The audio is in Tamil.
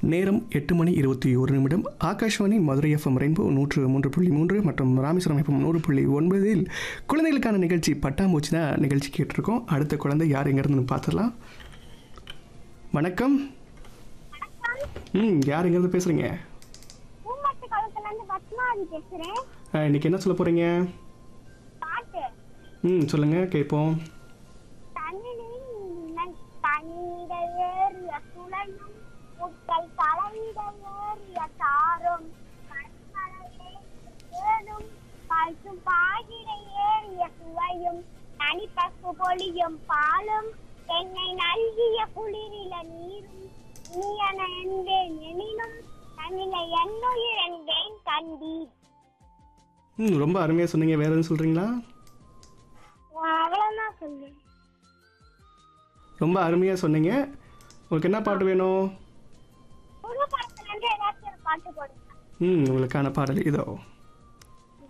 நேரம் எட்டு மணி இருபத்தி ஒரு நிமிடம் ஆகாஷ்வாணி மதுரை எஃப்எம் ரெயின்போ நூற்று மூன்று புள்ளி மூன்று மற்றும் ராமேஸ்வரம் எஃப்எம் நூறு புள்ளி ஒன்பதில் குழந்தைகளுக்கான நிகழ்ச்சி பட்டாம்பூச்சி தான் நிகழ்ச்சி கேட்டிருக்கோம் அடுத்த குழந்ை யார் எங்கேருந்து பார்த்துடலாம் வணக்கம் ம் யார் எங்கேருந்து பேசுகிறீங்க பூமட்டு காலத்துல இருந்து பத்மாவதி பேசுறேன் இன்னைக்கு என்ன சொல்ல போகிறீங்க பாட்டு ம் சொல்லுங்கள் கேட்போம் தண்ணீரில் தண்ணீர ஏறிய சுளையும் முட்டல் தலையிட ஏறிய தாரும் ஏறும் பசும் பாகிட ஏறிய சுவையும் தனிப்பசு பொழியும் பாலும் என்னை நல்கிய குளிரில நீரும் நீயன என்பேன் எனினும் தன்னிலை என்னுயிர் என்பேன் கண்டீர் ம் ரொம்ப அருமையாக சொன்னீங்க வேறு எதுவும் சொல்கிறீங்களா அவ்வளவுதான் சொல்லு ரொம்ப அருமையாக சொன்னீங்க உங்களுக்கு என்ன பாட்டு வேணும் புது படத்துல இருந்து ஏதாச்சும் ஒரு பாட்டு போடுங்க ம் உங்களுக்கான பாடல் இதோ